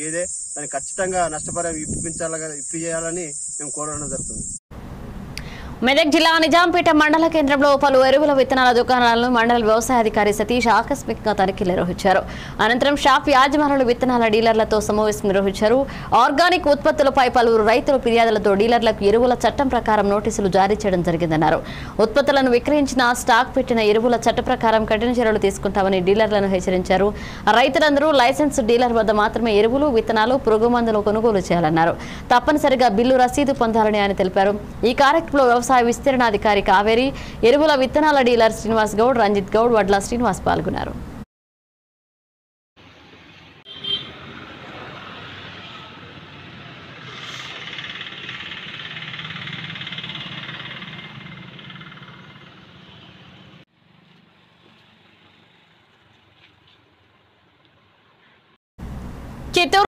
గేదె దాన్ని ఖచ్చితంగా నష్టపరిహారం ఇప్పించాలని ఇప్పించాలని మేము కోరడం జరుగుతుంది మెదక్ జిల్లా నిజాంపేట మండల కేంద్రంలో పలు ఎరువుల విత్తనాల దుకాణాలను మండల వ్యవసాయాధికారి సతీష్ ఆకస్మికంగా తనిఖీలు నిర్వహించారు అనంతరం షాప్ యాజమానులు విత్తనాల డీలర్లతో సమావేశం నిర్వహించారు ఆర్గానిక్ ఉత్పత్తులపై పలువురు రైతుల ఫిర్యాదులతో డీలర్లకు ఎరువుల చట్టం ప్రకారం నోటీసులు జారీ చేయడం జరిగిందన్నారు ఉత్పత్తులను విక్రయించిన స్టాక్ పెట్టిన ఎరువుల చట్ట ప్రకారం కఠిన చర్యలు తీసుకుంటామని డీలర్లను హెచ్చరించారు రైతులందరూ లైసెన్స్ డీలర్ వద్ద మాత్రమే ఎరువులు విత్తనాలు పురుగు మందులు కొనుగోలు చేయాలన్నారు తప్పనిసరిగా బిల్లు రసీదు పొందాలని ఆయన తెలిపారు ఈ కార్యక్రమంలో వ్యవసాయ విస్తరణాధికారి కావేరి ఎరువుల విత్తనాల డీలర్ శ్రీనివాస్ గౌడ్ రంజిత్ గౌడ్ వడ్ల శ్రీనివాస్ పాల్గొన్నారు చిత్తూరు